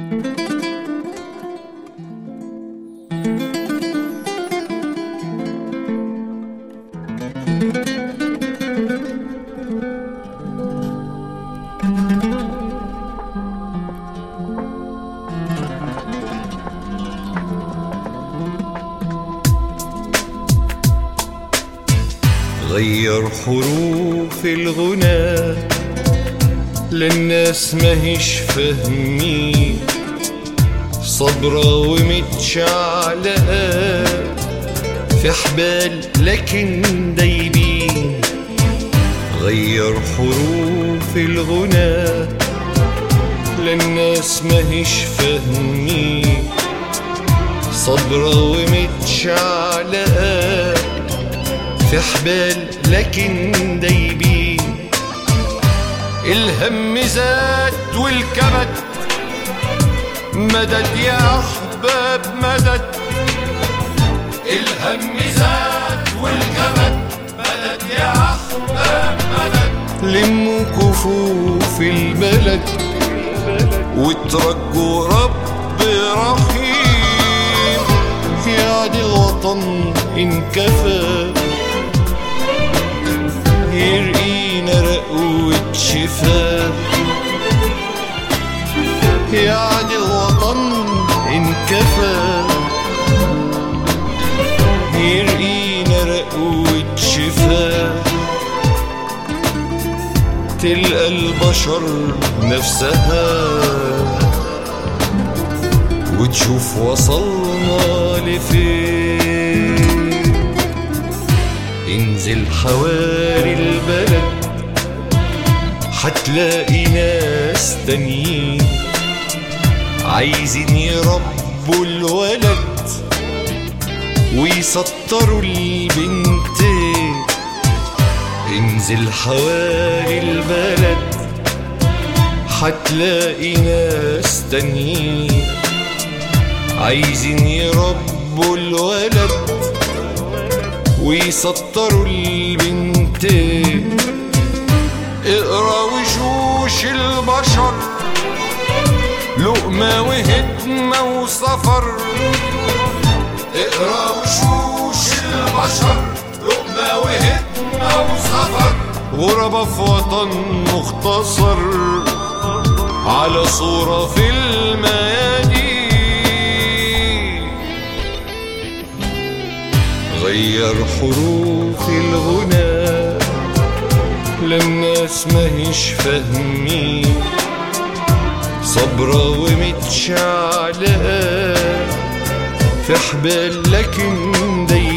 غير حروف الغنى للناس ماهيش فاهمين صبرة ومتشعلقة في حبال لكن دايبين غير حروف الغنى للناس ماهيش فاهمين صبرة ومتشعلقة في حبال لكن دايبين الهم زاد والكبد مدد يا احباب مدد الهم زاد والكبد مدد يا احباب مدد لموا كفوف البلد وترجوا رب رحيم يعني الوطن انكفى يرقينا رقوة شفاء يعني الوطن انكفى يرقينا رقوة شفاء تلقى البشر نفسها وتشوف وصلنا لفين انزل حواري البلد حتلاقي ناس تانيين عايزين يربوا الولد ويسطروا البنتين انزل حواري البلد حتلاقي ناس تانيين عايزين يربوا الولد ويسطروا البنتين اقرا وشوش البشر لقمة وهدمة وسفر اقرا وشوش البشر لقمة وهدمة وسفر غربة في وطن مختصر على صورة في الميادين غير حروف الغنى للناس ماهيش فاهمين صبرة ومتشعلقة في حبال لكن دايما